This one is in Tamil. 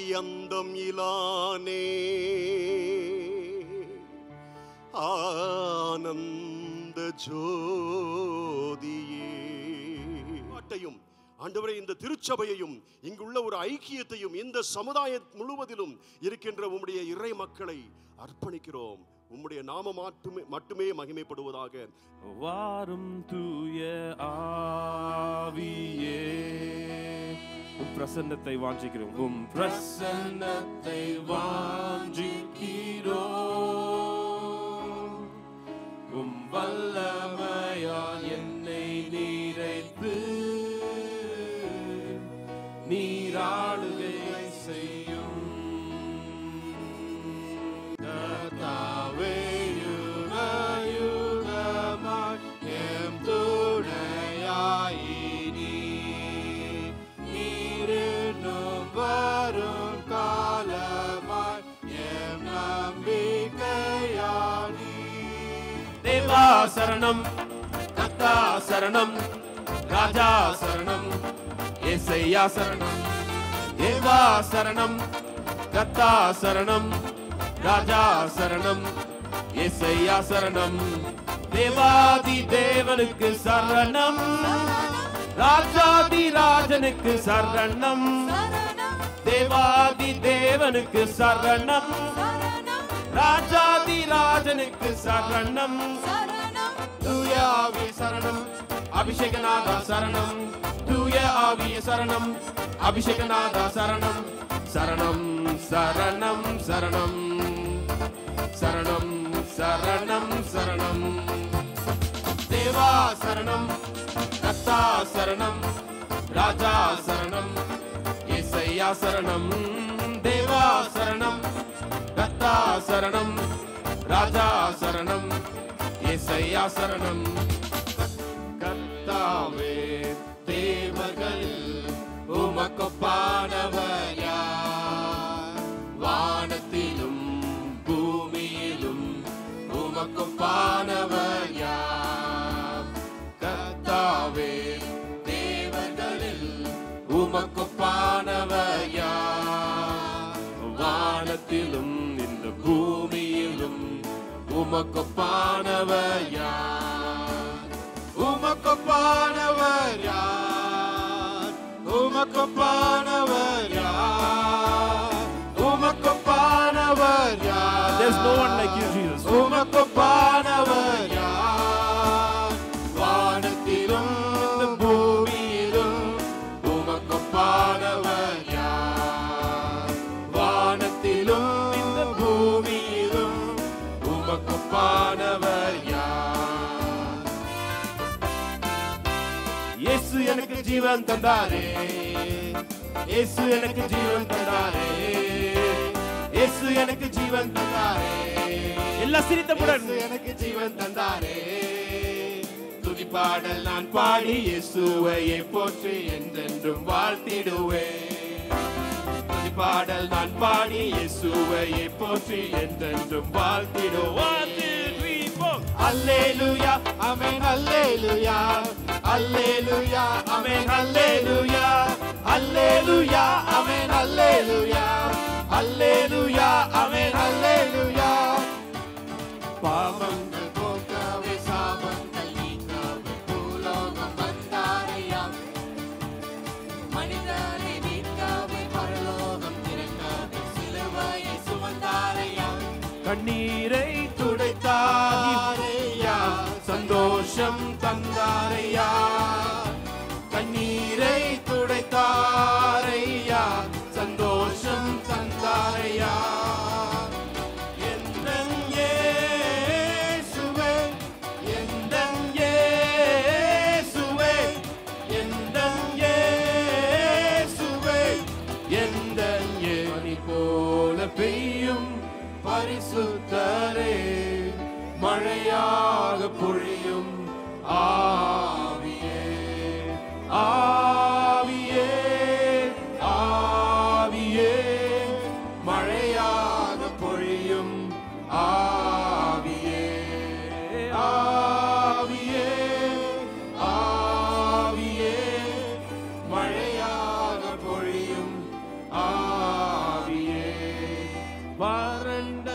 அந்தம் இலானே ஆனந்த ஜோதியே பாட்டையும் ஆண்டவரே இந்த திருச்சபையையும் இங்குள்ள ஒரு ஐக்கியத்தையும் இந்த சமுதாயம் முழுவதிலும் இருக்கின்ற உம்முடைய இறை மக்களை அர்ப்பணிக்கிறோம் உம்முடைய நாம மட்டுமே மட்டுமே மகிமைப்படுவதாக வாரும் தூய ஆவியே உம் பிரசன்னத்தை வாஞ்சிக்கிறோம் உம் பிரசன்னத்தை வாஞ்சிக்கிறோம் உம் வல்லமையால் என்னை நீரைத்து நீராளுகை செய்யும் கர்த்தாவே, யுக யுகமாய் எம் துணையாயினி. நீரென்னும் வரும் காலமாய் எம் நம்பிக்கையானி. தேவா சரணம் கத்தா சரணம் ராஜா சரணம் ஏசையா சரணம் தேவா சரணம் கத்தா சரணம் ராஜா சரணம் ஏசையா சரணம் தேவாதி தேவனுக்கு சரணம் ராஜாதி ராஜனுக்கு சரணம் தேவாதி தேவனுக்கு சரணம் ராஜாதி ராஜனுக்கு சரணம் தூய ஆவி சரணம் அபிஷேகநாதா சரணம் தூய ஆவிய சரணம் அபிஷேகநாதா சரணம் சரணம் சரணம் சரணம் சரணம் சரணம் சரணம் தேவா சரணம் கத்தா சரணம் ராஜா சரணம் ஏசையா சரணம் தேவா சரணம் கத்தா சரணம் ராஜா சரணம் ஏசையா சரணம் கத்தாவே தேவர்களில் உமக்கொப்பானவர் யார் வானத்திலும் பூமியிலும் உமக்கொப்பானவர் யார் கத்தாவே தேவர்களில் உமக்கொப்பானவர் யார் வானத்திலும் இந்த பூமியிலும் உமக்கொப்பானவர் யார் உமக்கொப்பானவர் யார் உமக்கொப்பானவர் யார் உமக்கொப்பானவர் யார் There's no one like you, Jesus. உமக்கொப்பானவர் யார் வானத்திலும் இந்த பூமியிலும் உமக்கொப்பானவர் யார் வானத்திலும் இந்த பூமியிலும் உமக்கொப்பானவர் யார் இயேசு எனக்கு ஜீவன் தந்தாரே இயேசு எனக்கு ஜீவன் தந்தாரே இயேசு எனக்கு ஜீவன் தந்தாரே எல்லா சிரித்தமுடன் இயேசு எனக்கு ஜீவன் தந்தாரே துதி பாடல் நான் பாடி இயேசுவையை போற்றி என்றென்றும் வாழ்த்திடுவேன் துதி பாடல் நான் பாடி இயேசுவையை போற்றி என்றென்றும் வாழ்த்திடுவேன் அல்லேலூயா ஆமென் அல்லேலூயா அல்லேலூயா ஆமென் அல்லேலூயா அல்லேலூயா ஆமென் அல்லேலூயா அல்லேலூயா ஆமென் அல்லேலூயா பாவங்கள் போக்கவே சாபங்கள் நீக்கவே பூலோகம் வந்தாரையா மனிதனை மீட்கவே பரலோகம் திறக்கவே சிலுவையை சுமந்தாரையா கண்ணீரை துடைத்தாரையா சந்தோஷம் தந்தாரையா கண்ணீரை துடைத்தாரையா சந்தோஷம் தந்தாரையா எந்தன் இயேசுவே, எந்தன் இயேசுவே, எந்தன் இயேசுவே, எந்தன் ஏணி போல பெய்யும் பரிசுத்த வறண்ட